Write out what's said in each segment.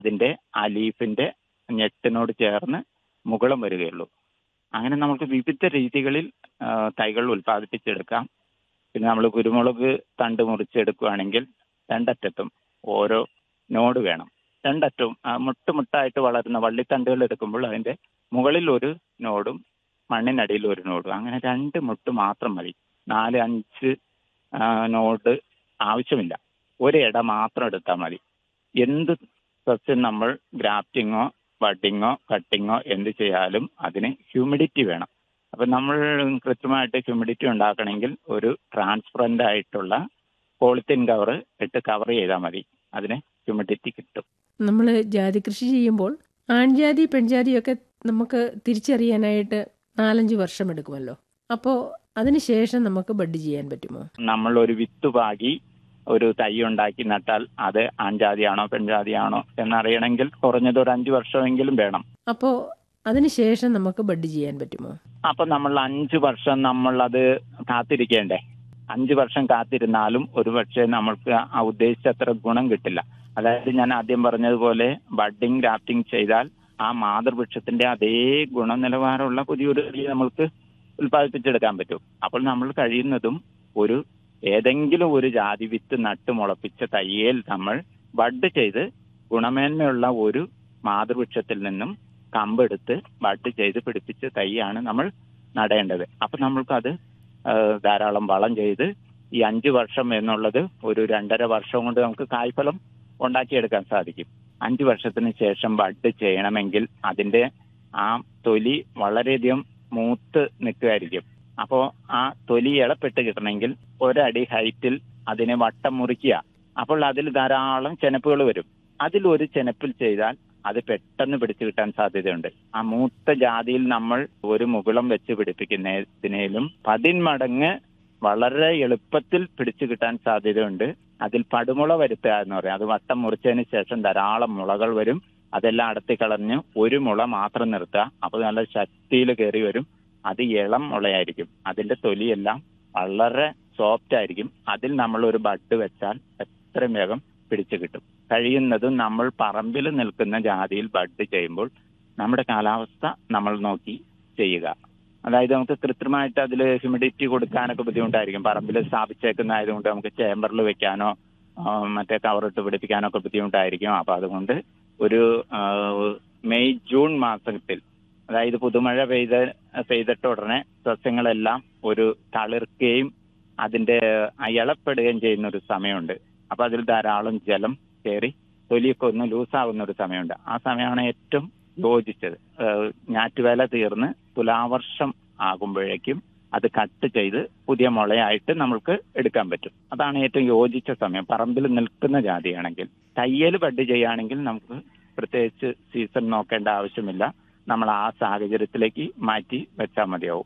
ഇതിന്റെ ആ ലീഫിന്റെ ഞെട്ടിനോട് ചേർന്ന് മുകളം വരികയുള്ളൂ അങ്ങനെ നമുക്ക് വിവിധ രീതികളിൽ ആ, തൈകൾ ഉൽപ്പാദിപ്പിച്ചെടുക്കാം പിന്നെ നമ്മൾ കുരുമുളക് തണ്ട് മുറിച്ചെടുക്കുകയാണെങ്കിൽ രണ്ടറ്റത്തും ഓരോ നോഡ് വേണം രണ്ടറ്റവും ആ, മുട്ടുമുട്ടായിട്ട് വളരുന്ന വള്ളിത്തണ്ടുകൾ എടുക്കുമ്പോൾ അതിന്റെ മുകളിൽ ഒരു നോഡും മണ്ണിനടിയിൽ ഒരു നോഡും അങ്ങനെ രണ്ട് മുട്ട് മാത്രം മതി നാല് അഞ്ച് ആ, നോഡ് ആവശ്യമില്ല ഒരു ഇട മാത്രം എടുത്താൽ മതി എന്ത് സസ്യം നമ്മൾ ഗ്രാഫ്റ്റിങ്ങോ ബഡിങ്ങോ കട്ടിങ്ങോ എന്ത് ചെയ്താലും അതിന് ഹ്യൂമിഡിറ്റി വേണം അപ്പൊ നമ്മൾ കൃത്യമായിട്ട് ഹ്യൂമിഡിറ്റി ഉണ്ടാക്കണമെങ്കിൽ ഒരു ട്രാൻസ്പെറന്റ് ആയിട്ടുള്ള പോളിത്തീൻ കവർ ഇട്ട് കവർ ചെയ്താൽ മതി അതിന് ഹ്യൂമിഡിറ്റി കിട്ടും നമ്മൾ ജാതി കൃഷി ചെയ്യുമ്പോൾ ആൺജാതി പെൺജാതിയൊക്കെ നമുക്ക് തിരിച്ചറിയാനായിട്ട് നാലഞ്ച് വർഷം എടുക്കുമല്ലോ അപ്പോൾ അതിനുശേഷം നമുക്ക് ബഡ് ചെയ്യാൻ പറ്റുമോ നമ്മൾ ഒരു വിത്ത് പാകി ഒരു തൈ ഉണ്ടാക്കി നട്ടാൽ അത് ആൺജാതിയാണോ പെൺജാതിയാണോ എന്നറിയണമെങ്കിൽ കുറഞ്ഞത് ഒരു അഞ്ചു വർഷമെങ്കിലും വേണം അപ്പോൾ അതിനുശേഷം നമുക്ക് ബഡ് ചെയ്യാൻ പറ്റുമോ അപ്പൊ നമ്മൾ അഞ്ചു വർഷം നമ്മൾ അത് കാത്തിരിക്കേണ്ടേ അഞ്ചു വർഷം കാത്തിരുന്നാലും ഒരുപക്ഷെ നമ്മൾക്ക് ആ ഉദ്ദേശിച്ചത്ര ഗുണം കിട്ടില്ല അതായത് ഞാൻ ആദ്യം പറഞ്ഞതുപോലെ ബഡിങ് ഗ്രാഫ്റ്റിംഗ് ചെയ്താൽ ആ മാതൃവൃക്ഷത്തിന്റെ അതേ ഗുണനിലവാരമുള്ള പുതിയൊരു തൈ നമ്മൾക്ക് ഉൽപ്പാദിപ്പിച്ചെടുക്കാൻ പറ്റും അപ്പോൾ നമ്മൾ കഴിയുന്നതും ഒരു ഏതെങ്കിലും ഒരു ജാതി വിത്ത് നട്ട് മുളപ്പിച്ച തയ്യൽ നമ്മൾ ബഡ് ചെയ്ത് ഗുണമേന്മയുള്ള ഒരു മാതൃവൃക്ഷത്തിൽ നിന്നും കമ്പെടുത്ത് ബഡ് ചെയ്ത് പിടിപ്പിച്ച തൈയാണ് നമ്മൾ നടേണ്ടത് അപ്പൊ നമ്മൾക്കത് ആ, ധാരാളം വളം ചെയ്ത് ഈ അഞ്ചു വർഷം എന്നുള്ളത് ഒരു രണ്ടര വർഷം കൊണ്ട് നമുക്ക് കായ്ഫലം ഉണ്ടാക്കിയെടുക്കാൻ സാധിക്കും അഞ്ചു വർഷത്തിന് ശേഷം ബഡ് ചെയ്യണമെങ്കിൽ അതിന്റെ ആ തൊലി വളരെയധികം മൂത്ത് നിൽക്കുമായിരിക്കും അപ്പോ ആ തൊലി ഇളപ്പെട്ട് കിട്ടണമെങ്കിൽ ഒരടി ഹൈറ്റിൽ അതിനെ വട്ടം മുറിക്കുക അപ്പോൾ അതിൽ ധാരാളം ചെനപ്പുകൾ വരും അതിൽ ഒരു ചെനപ്പിൽ ചെയ്താൽ അത് പെട്ടെന്ന് പിടിച്ചു കിട്ടാൻ സാധ്യതയുണ്ട് ആ മൂത്ത ജാതിയിൽ നമ്മൾ ഒരു മുകുളം വെച്ച് പിടിപ്പിക്കുന്നതിനേലും പതിന്മടങ്ങ് വളരെ എളുപ്പത്തിൽ പിടിച്ചു കിട്ടാൻ സാധ്യതയുണ്ട് അതിൽ പടുമുള വരുത്തുക എന്ന് പറയും അത് വട്ടം മുറിച്ചതിന് ശേഷം ധാരാളം മുളകൾ വരും അതെല്ലാം അടത്തി കളഞ്ഞ് ഒരു മുള മാത്രം നിർത്തുക അപ്പോൾ നല്ല ശക്തിയിൽ കയറി വരും അത് ഇളം മുളയായിരിക്കും അതിന്റെ തൊലിയെല്ലാം വളരെ സോഫ്റ്റ് ആയിരിക്കും അതിൽ നമ്മൾ ഒരു ബഡ് വെച്ചാൽ എത്രയും വേഗം പിടിച്ചു കിട്ടും കഴിയുന്നതും നമ്മൾ പറമ്പിൽ നിൽക്കുന്ന ജാതിയിൽ ബഡ് ചെയ്യുമ്പോൾ നമ്മുടെ കാലാവസ്ഥ നമ്മൾ നോക്കി ചെയ്യുക അതായത് നമുക്ക് കൃത്രിമമായിട്ട് അതിൽ ഹ്യൂമിഡിറ്റി കൊടുക്കാനൊക്കെ ബുദ്ധിമുട്ടായിരിക്കും പറമ്പിൽ സ്ഥാപിച്ചേക്കുന്ന ആയതുകൊണ്ട് നമുക്ക് ചേമ്പറിൽ വെക്കാനോ ആ, മറ്റേ കവറിട്ട് പിടിപ്പിക്കാനോ ഒക്കെ ബുദ്ധിമുട്ടായിരിക്കും അപ്പൊ അതുകൊണ്ട് ഒരു ആ, മെയ് ജൂൺ മാസത്തിൽ അതായത് പുതുമഴ പെയ്ത പെയ്തിട്ട് ഉടനെ സസ്യങ്ങളെല്ലാം ഒരു തളിർക്കുകയും അതിന്റെ ഇളപ്പെടുകയും ചെയ്യുന്ന ഒരു സമയമുണ്ട് അപ്പൊ അതിൽ ധാരാളം ജലം കയറി തൊലിയൊക്കെ ഒന്ന് ലൂസാവുന്ന ഒരു സമയമുണ്ട് ആ സമയമാണ് ഏറ്റവും യോജിച്ചത് ഏഹ് ഞാറ്റുവേല തീർന്ന് തുലാവർഷം ആകുമ്പോഴേക്കും അത് കട്ട് ചെയ്ത് പുതിയ മുളയായിട്ട് നമ്മൾക്ക് എടുക്കാൻ പറ്റും അതാണ് ഏറ്റവും യോജിച്ച സമയം പറമ്പിൽ നിൽക്കുന്ന ജാതിയാണെങ്കിൽ തയ്യൽ ബഡ് ചെയ്യുകയാണെങ്കിൽ നമുക്ക് പ്രത്യേകിച്ച് സീസൺ നോക്കേണ്ട ആവശ്യമില്ല നമ്മൾ ആ സാഹചര്യത്തിലേക്ക് മാറ്റി വെച്ചാൽ മതിയാവും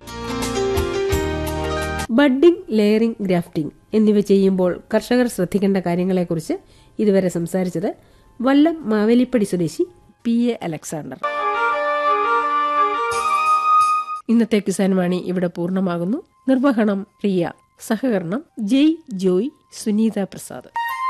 ബഡ്ഡിംഗ് ലെയറിംഗ് ഗ്രാഫ്റ്റിംഗ് എന്നിവ ചെയ്യുമ്പോൾ കർഷകർ ശ്രദ്ധിക്കേണ്ട കാര്യങ്ങളെക്കുറിച്ച് ഇതുവരെ സംസാരിച്ചത് വല്ലം മാവേലിപ്പടി സ്വദേശി പി എ അലക്സാണ്ടർ ഇന്നത്തെ കിസാൻ വാണി ഇവിടെ പൂർണ്ണമാകുന്നു നിർവഹണം പ്രിയ സഹകരണം ജയ് ജോയ് സുനീത പ്രസാദ്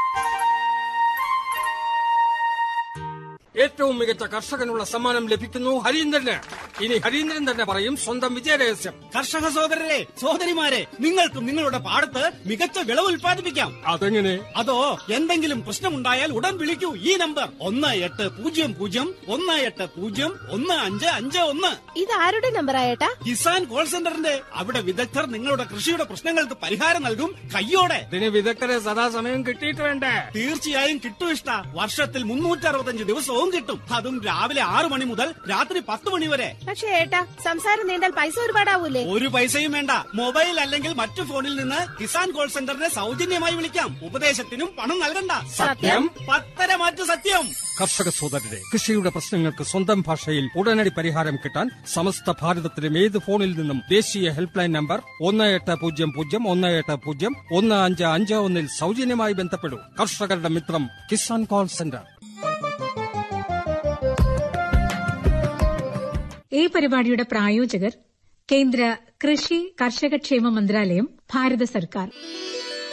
ഏറ്റവും മികച്ച കർഷകനുള്ള സമ്മാനം ലഭിക്കുന്നു ഹരീന്ദ്രന് ഇനി ഹരീന്ദ്രൻ തന്നെ പറയും സ്വന്തം വിജയരഹസ്യം കർഷക സഹോദരരെ സഹോദരിമാരെ നിങ്ങൾക്കും നിങ്ങളുടെ പാടത്ത് മികച്ച വിളവ് ഉൽപ്പാദിപ്പിക്കാം അതെങ്ങനെ അതോ എന്തെങ്കിലും പ്രശ്നമുണ്ടായാൽ ഉടൻ വിളിക്കൂ ഈ നമ്പർ ഒന്ന് എട്ട് പൂജ്യം പൂജ്യം ഒന്ന് എട്ട് പൂജ്യം ഒന്ന് അഞ്ച് അഞ്ച് ഒന്ന് ഇത് ആരുടെ നമ്പർ ആയേട്ടാ കിസാൻ കോൾ സെന്ററിന്റെ അവിടെ വിദഗ്ധർ നിങ്ങളുടെ കൃഷിയുടെ പ്രശ്നങ്ങൾക്ക് പരിഹാരം നൽകും കയ്യോടെ ഇതിന് വിദഗ്ധരെ സദാസമയം കിട്ടിയിട്ട് വേണ്ടേ തീർച്ചയായും കിട്ടും ഇഷ്ട വർഷത്തിൽ മുന്നൂറ്റി അറുപത്തഞ്ച് ദിവസവും കിട്ടും അതും രാവിലെ ആറു മണി മുതൽ രാത്രി പത്ത് മണി വരെ പക്ഷേ ഏട്ടാ സംസാരം നീണ്ടാൽ പൈസ ഒരുപാടാവൂലേ ഒരു പൈസയും വേണ്ട മൊബൈൽ അല്ലെങ്കിൽ മറ്റു ഫോണിൽ നിന്ന് കിസാൻ കോൾ സെന്ററിനെ സൗജന്യമായി വിളിക്കാം ഉപദേശത്തിനും പണം നൽകണ്ട സത്യം? പത്തര മാറ്റു സത്യം കർഷക സോദരരെ കൃഷിയുടെ പ്രശ്നങ്ങൾക്ക് സ്വന്തം ഭാഷയിൽ ഉടനടി പരിഹാരം കിട്ടാൻ സമസ്ത ഭാരതത്തിലും ഏത് ഫോണിൽ നിന്നും ദേശീയ ഹെൽപ്പ് ലൈൻ നമ്പർ ഒന്ന് എട്ട് പൂജ്യം പൂജ്യം ഒന്ന് എട്ട് പൂജ്യം ഒന്ന് അഞ്ച് അഞ്ച് ഒന്നിൽ സൗജന്യമായി ബന്ധപ്പെടൂ കർഷകരുടെ മിത്രം കിസാൻ കോൾ സെന്റർ ഈ പരിപാടിയുടെ പ്രായോജകർ കേന്ദ്ര കൃഷി കർഷകക്ഷേമ മന്ത്രാലയം ഭാരത സർക്കാർ